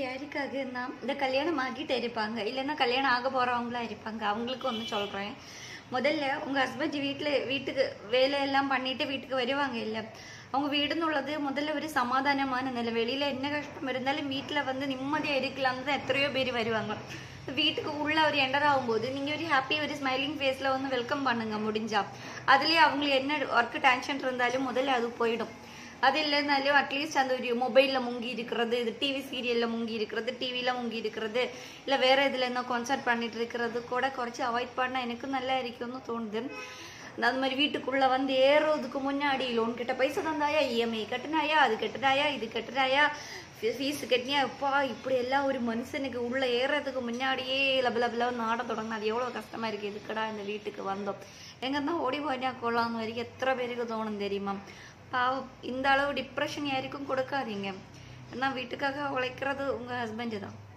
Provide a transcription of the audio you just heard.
யாருக்காகன்னா இந்த கல்யாணம் ஆகிட்டே இருப்பாங்க இல்லைன்னா கல்யாணம் ஆக போறவங்களா இருப்பாங்க அவங்களுக்கு ஒன்று சொல்றேன் முதல்ல உங்க ஹஸ்பண்ட் வீட்டுல வீட்டுக்கு வேலையெல்லாம் பண்ணிட்டு வீட்டுக்கு வருவாங்க இல்ல அவங்க வீடுன்னுള്ളത് முதல்ல ஒரு சமாதானமான நிலை வெளியில என்ன கஷ்டம் இருந்தாலும் வீட்டுல வந்து நிம்மதியா இருக்கலாம்னு தான் எத்தனையோ பேர் வருவாங்க வீட்டுக்கு உள்ள ஒரு என்டர் ஆகும்போது நீங்க ஒரு ஹாப்பி ஒரு ஸ்மைலிங் ஃபேஸ்ல வந்து வெல்கம் பண்ணுங்க முடிஞ்சா அதுலயே அவங்களுக்கு என்ன ஒர்க் டென்ஷன் இருந்தாலும் முதல்ல அது போயிடும் அது இல்லைனாலும் அட்லீஸ்ட் அந்த ஒரு மொபைல்ல முங்கி இருக்கிறது இது டிவி சீரியல்ல முங்கி இருக்கிறது டிவில முங்கி இருக்கிறது இல்ல வேற இதுல என்ன கான்சர்ட் பண்ணிட்டு இருக்கிறது கூட குறைச்சு அவாய்ட் பண்ணா எனக்கு நல்லா இருக்கும்னு தோணுது அந்த மாதிரி வீட்டுக்குள்ள வந்து ஏறுறதுக்கு முன்னாடி லோன் கிட்ட பைசா தந்தாயா இஎம்ஐ கட்டினாயா அது கட்டினாயா இது கட்டினாயா ஃபீஸ் கட்டினியா அப்பா இப்படி எல்லாம் ஒரு மனுஷனுக்கு உள்ள ஏறுறதுக்கு முன்னாடியே லப லப லப நாட தொடங்கினா அது எவ்வளவு கஷ்டமா இருக்கு எதுக்கடா இந்த வீட்டுக்கு வந்தோம் எங்க தான் ஓடி போயிட்டா கொள்ளான்னு வரைக்கும் எத்தனை பேருக்கு தோணும் தெரியுமா பாவம் இந்த அளவு டிப்ரெஷன் யாருக்கும் கொடுக்காதீங்க ஏன்னா வீட்டுக்காக உழைக்கிறது உங்க ஹஸ்பண்ட் தான்